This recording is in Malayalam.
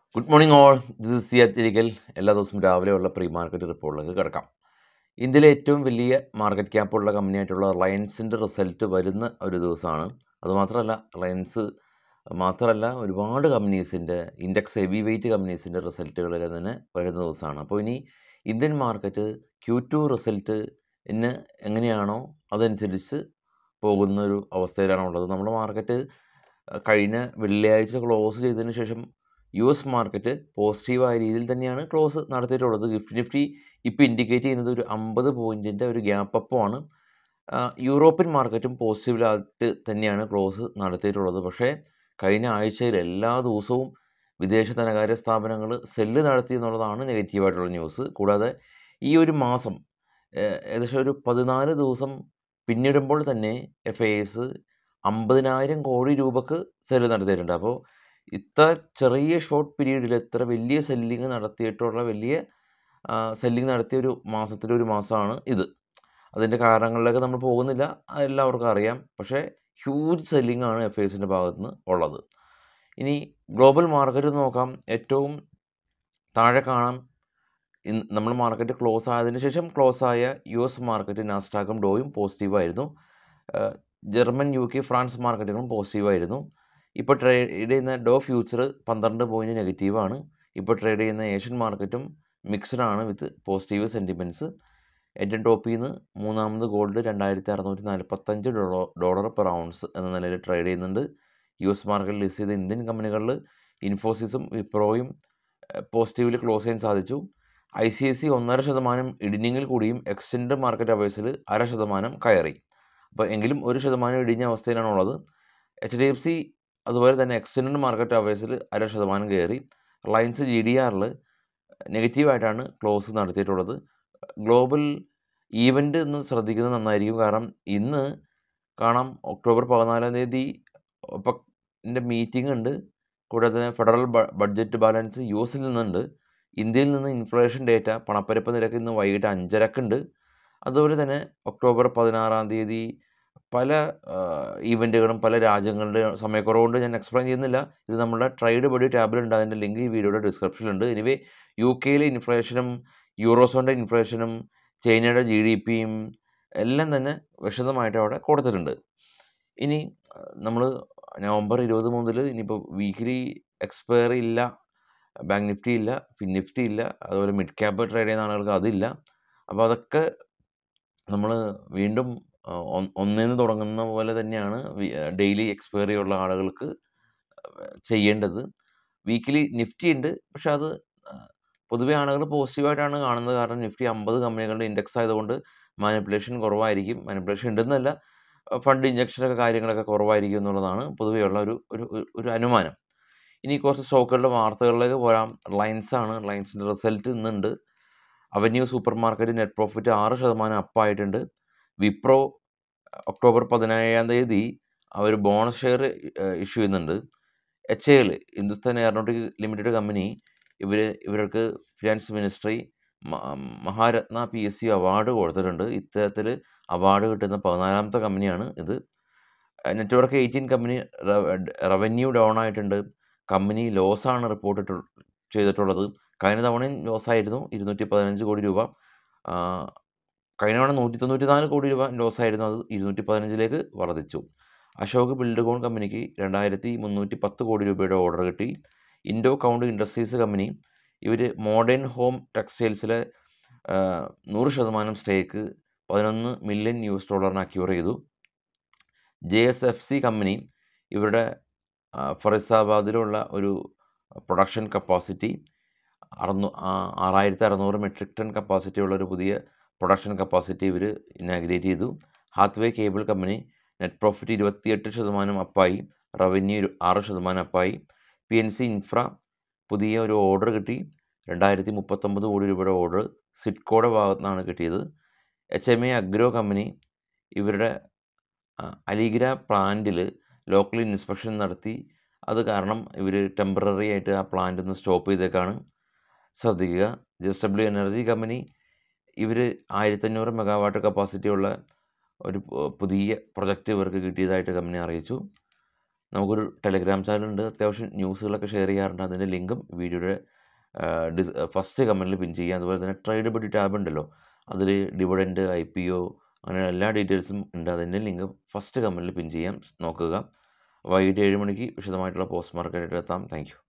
good morning all this is സിയാറ്റിരിക്കൽ എല്ലാ ദിവസവും രാവിലെയുള്ള പ്രീ മാർക്കറ്റ് റിപ്പോർട്ടിലേക്ക് കിടക്കാം ഇന്ത്യയിലെ ഏറ്റവും വലിയ മാർക്കറ്റ് ക്യാപ്പുള്ള കമ്പനിയായിട്ടുള്ള റിലയൻസിൻ്റെ റിസൾട്ട് വരുന്ന ഒരു ദിവസമാണ് അതുമാത്രമല്ല റിലയൻസ് മാത്രമല്ല ഒരുപാട് കമ്പനീസിൻ്റെ ഇൻഡെക്സ് ഹെവി വെയിറ്റ് കമ്പനീസിൻ്റെ റിസൾട്ടുകളിൽ തന്നെ വരുന്ന ദിവസമാണ് അപ്പോൾ ഇനി Indian market Q two result ഇന്ന് എങ്ങനെയാണോ അതനുസരിച്ച് പോകുന്ന ഒരു അവസ്ഥയിലാണ് ഉള്ളത് നമ്മുടെ മാർക്കറ്റ് കഴിഞ്ഞ വെള്ളിയാഴ്ച ക്ലോസ് ചെയ്തതിന് ശേഷം യു എസ് മാർക്കറ്റ് പോസിറ്റീവായ രീതിയിൽ തന്നെയാണ് ക്ലോസ് നടത്തിയിട്ടുള്ളത് ഗിഫ്റ്റ് നിഫ്റ്റി ഇപ്പോൾ ഇൻഡിക്കേറ്റ് ചെയ്യുന്നത് ഒരു അമ്പത് പോയിൻറ്റിൻ്റെ ഒരു ഗ്യാപ്പ് അപ്പമാണ് യൂറോപ്യൻ മാർക്കറ്റും പോസിറ്റീവായിട്ട് തന്നെയാണ് ക്ലോസ് നടത്തിയിട്ടുള്ളത് പക്ഷേ കഴിഞ്ഞ ആഴ്ചയിൽ എല്ലാ ദിവസവും വിദേശ ധനകാര്യ സ്ഥാപനങ്ങൾ സെല്ല് നടത്തി എന്നുള്ളതാണ് നെഗറ്റീവായിട്ടുള്ള ന്യൂസ് കൂടാതെ ഈ ഒരു മാസം ഏകദേശം ഒരു പതിനാല് ദിവസം പിന്നിടുമ്പോൾ തന്നെ എഫ് ഐ എസ് അമ്പതിനായിരം കോടി രൂപക്ക് സെല്ല് നടത്തിയിട്ടുണ്ട് അപ്പോൾ ഇത്ര ചെറിയ ഷോർട്ട് പീരീഡിൽ ഇത്ര വലിയ സെല്ലിങ് നടത്തിയിട്ടുള്ള വലിയ സെല്ലിങ് നടത്തിയ ഒരു മാസത്തിലെ ഒരു മാസമാണ് ഇത് അതിൻ്റെ കാരണങ്ങളിലേക്ക് നമ്മൾ പോകുന്നില്ല എല്ലാവർക്കും അറിയാം പക്ഷേ ഹ്യൂജ് സെല്ലിംഗ് ആണ് എഫ് ഐസിൻ്റെ ഭാഗത്ത് നിന്ന് ഉള്ളത് ഇനി ഗ്ലോബൽ മാർക്കറ്റ് നോക്കാം ഏറ്റവും താഴെ കാണാം ഇന്ന് നമ്മൾ മാർക്കറ്റ് ക്ലോസ് ആയതിനു ശേഷം ക്ലോസ് ആയ യു എസ് മാർക്കറ്റ് നാസ്റ്റാക്കും ഡോയും പോസിറ്റീവായിരുന്നു ജർമ്മൻ യു കെ ഫ്രാൻസ് മാർക്കറ്റുകളും പോസിറ്റീവായിരുന്നു ഇപ്പോൾ ട്രേഡ് ചെയ്യുന്ന ഡോ ഫ്യൂച്ചർ പന്ത്രണ്ട് പോയിൻറ്റ് നെഗറ്റീവാണ് ഇപ്പോൾ ട്രേഡ് ചെയ്യുന്ന ഏഷ്യൻ മാർക്കറ്റും മിക്സ്ഡ് ആണ് വിത്ത് പോസിറ്റീവ് സെൻറ്റിമെൻറ്റ്സ് ഏറ്റവും ടോപ്പിൽ നിന്ന് മൂന്നാമത് ഗോൾഡ് രണ്ടായിരത്തി അറുന്നൂറ്റി നാൽപ്പത്തഞ്ച് ഡോളർ ഡോളർ പെർ ഔൺസ് എന്ന നിലയിൽ ട്രേഡ് ചെയ്യുന്നുണ്ട് യു എസ് മാർക്കറ്റിൽ ലിസ്റ്റ് ചെയ്ത ഇന്ത്യൻ കമ്പനികളിൽ ഇൻഫോസിസും വിപ്രോയും പോസിറ്റീവിൽ ക്ലോസ് ചെയ്യാൻ സാധിച്ചു ഐ സി ഐ സി ഒന്നര ശതമാനം ഇടിഞ്ഞെങ്കിൽ കൂടിയും എക്സ്റ്റൻഡ് മാർക്കറ്റ് അവേഴ്സിൽ അര ശതമാനം കയറി അപ്പോൾ എങ്കിലും ഒരു ശതമാനം ഇടിഞ്ഞ അവസ്ഥയിലാണ് ഉള്ളത് എച്ച് ഡി എഫ് സി അതുപോലെ തന്നെ എക്സ്റ്റൻഡ് മാർക്കറ്റ് അവേഴ്സിൽ അര ശതമാനം കയറി റിലയൻസ് ജി ഡി ആറിൽ നെഗറ്റീവായിട്ടാണ് ക്ലോസ് നടത്തിയിട്ടുള്ളത് ഗ്ലോബൽ ഈവൻ്റ് എന്ന് ശ്രദ്ധിക്കുന്നത് നന്നായിരിക്കും കാരണം ഇന്ന് കാണാം ഒക്ടോബർ പതിനാലാം തീയതി ഒപ്പൻ്റെ മീറ്റിംഗ് ഉണ്ട് കൂടാതെ ഫെഡറൽ ബഡ്ജറ്റ് ബാലൻസ് യു എസിൽ നിന്നുണ്ട് ഇന്ത്യയിൽ നിന്ന് ഇൻഫ്ലേഷൻ ഡേറ്റ പണപ്പെരുപ്പ നിരക്ക് ഇന്ന് വൈകിട്ട് അഞ്ചരക്കുണ്ട് അതുപോലെ തന്നെ ഒക്ടോബർ പതിനാറാം തീയതി പല ഈവൻറ്റുകളും പല രാജ്യങ്ങളുടെ സമയക്കുറവുകൊണ്ട് ഞാൻ എക്സ്പ്ലെയിൻ ചെയ്യുന്നില്ല ഇത് നമ്മുടെ ട്രൈഡ് ബഡി ടാബിലുണ്ട് അതിൻ്റെ ലിങ്ക് ഈ വീഡിയോയുടെ ഡിസ്ക്രിപ്ഷനിലുണ്ട് എനിവേ യു കെയിലെ ഇൻഫ്ലേഷനും യൂറോസോണിൻ്റെ ഇൻഫ്ലേഷനും ചൈനയുടെ ജി ഡി പിയും എല്ലാം തന്നെ വിശദമായിട്ട് അവിടെ കൊടുത്തിട്ടുണ്ട് ഇനി നമ്മൾ നവംബർ ഇരുപത് മുതൽ ഇനിയിപ്പോൾ വീക്ക്ലി എക്സ്പയറി ഇല്ല ബാങ്ക് നിഫ്റ്റി ഇല്ല ഫിൻ നിഫ്റ്റി ഇല്ല അതുപോലെ മിഡ് ക്യാപ്പ് ട്രേഡ് ചെയ്യുന്ന ആളുകൾക്ക് അതില്ല അപ്പോൾ അതൊക്കെ നമ്മൾ വീണ്ടും ഒന്നേന്ന് തുടങ്ങുന്ന പോലെ തന്നെയാണ് ഡെയിലി എക്സ്പയറി ഉള്ള ആളുകൾക്ക് ചെയ്യേണ്ടത് വീക്കിലി നിഫ്റ്റി ഉണ്ട് പക്ഷെ അത് പൊതുവെ ആളുകൾ പോസിറ്റീവായിട്ടാണ് കാണുന്നത് കാരണം നിഫ്റ്റി അമ്പത് കമ്പനികളുടെ ഇൻഡെക്സ് ആയതുകൊണ്ട് മാനിപ്പുലേഷൻ കുറവായിരിക്കും മാനിപ്പുലേഷൻ ഉണ്ടെന്നല്ല ഫണ്ട് ഇഞ്ചക്ഷനൊക്കെ കാര്യങ്ങളൊക്കെ കുറവായിരിക്കും എന്നുള്ളതാണ് പൊതുവെയുള്ള ഒരു ഒരു ഒരു അനുമാനം ഇനി കുറച്ച് സ്റ്റോക്കുകളുടെ വാർത്തകളിലേക്ക് പോരാം റിലയൻസ് ആണ് റിലയൻസിൻ്റെ റിസൾട്ട് ഇന്നുണ്ട് avenue super market net profit ആറ് ശതമാനം അപ്പായിട്ടുണ്ട് വിപ്രോ ഒക്ടോബർ പതിനേഴാം തീയതി അവർ ബോണസ് ഷെയർ ഇഷ്യൂ ചെയ്യുന്നുണ്ട് H L Hindustan aeronautic limited company ഇവർ ഇവർക്ക് finance ministry Maharatna P S C award കൊടുത്തിട്ടുണ്ട് ഇത്തരത്തിൽ അവാർഡ് കിട്ടുന്ന പതിനാലാമത്തെ കമ്പനിയാണ് ഇത് network eighteen company revenue down ആയിട്ടുണ്ട് കമ്പനി ലോസാണ് റിപ്പോർട്ട് ചെയ്തിട്ടുള്ളത് കഴിഞ്ഞ തവണയും ലോസായിരുന്നു ഇരുന്നൂറ്റി പതിനഞ്ച് കോടി രൂപ കഴിഞ്ഞ തവണ നൂറ്റി തൊണ്ണൂറ്റി നാല് കോടി രൂപ ലോസായിരുന്നു അത് ഇരുന്നൂറ്റി പതിനഞ്ചിലേക്ക് വർദ്ധിച്ചു അശോക് ബിൽഡ്കോൺ കമ്പനിക്ക് രണ്ടായിരത്തി മുന്നൂറ്റി പത്ത് കോടി രൂപയുടെ ഓർഡർ കിട്ടി ഇൻഡോ കൗണ്ട് ഇൻഡസ്ട്രീസ് കമ്പനി ഇവർ മോഡേൺ ഹോം ടെക്സ്റ്റൈൽസിലെ നൂറ് ശതമാനം സ്റ്റേക്ക് പതിനൊന്ന് മില്യൺ യു എസ് ഡോളറിന് അക്യൂർ ചെയ്തു J S F C company ഇവരുടെ ഫറിസാബാദിലുള്ള ഒരു പ്രൊഡക്ഷൻ കപ്പാസിറ്റി അറുന്നൂ ആറായിരത്തി അറുന്നൂറ് മെട്രിക് ടൺ കപ്പാസിറ്റി ഉള്ള ഒരു പുതിയ പ്രൊഡക്ഷൻ കപ്പാസിറ്റി ഇവർ ഇനാഗ്രേറ്റ് ചെയ്തു Hathway cable company net profit ഇരുപത്തിയെട്ട് ശതമാനം അപ്പായി റവന്യൂ ആറ് ശതമാനം അപ്പായി പി എൻ സി ഇൻഫ്ര പുതിയ ഒരു ഓർഡർ കിട്ടി രണ്ടായിരത്തി മുപ്പത്തൊമ്പത് കോടി രൂപയുടെ ഓർഡർ സിഡ്കോയുടെ ഭാഗത്തു നിന്നാണ് കിട്ടിയത് H M A agro company ഇവരുടെ അലിഗ്ര പ്ലാന്റിൽ ലോക്കൽ ഇൻസ്പെക്ഷൻ നടത്തി അത് കാരണം ഇവർ ടെമ്പററി ആയിട്ട് ആ പ്ലാന്റ് ഒന്ന് സ്റ്റോപ്പ് ചെയ്തേക്കാണ് ശ്രദ്ധിക്കുക ജെസ് ഡബ്ല്യു എനർജി കമ്പനി ഇവർ ആയിരത്തഞ്ഞൂറ് മെഗാവാട്ട് കപ്പാസിറ്റി ഉള്ള ഒരു പുതിയ പ്രൊജക്റ്റ് ഇവർക്ക് കിട്ടിയതായിട്ട് കമ്പനി അറിയിച്ചു നമുക്കൊരു ടെലഗ്രാം ചാനലുണ്ട് അത്യാവശ്യം ന്യൂസുകളൊക്കെ ഷെയർ ചെയ്യാറുണ്ട് അതിൻ്റെ ലിങ്കും വീഡിയോയുടെ ഡിസ് ഫസ്റ്റ് കമൻറ്റിൽ പിൻ ചെയ്യാം അതുപോലെ തന്നെ ട്രേഡബിലിറ്റി ടാബ് ഉണ്ടല്ലോ അതിൽ ഡിവിഡൻഡ് ഐ പി ഒ അങ്ങനെ എല്ലാ ഡീറ്റെയിൽസും ഉണ്ട് അതിൻ്റെ ലിങ്ക് ഫസ്റ്റ് കമൻറ്റിൽ പിൻ ചെയ്യാം നോക്കുക വൈകിട്ട് ഏഴ് മണിക്ക് വിശദമായിട്ടുള്ള പോസ്റ്റ് മാർക്കറ്റായിട്ട് എത്താം താങ്ക് യു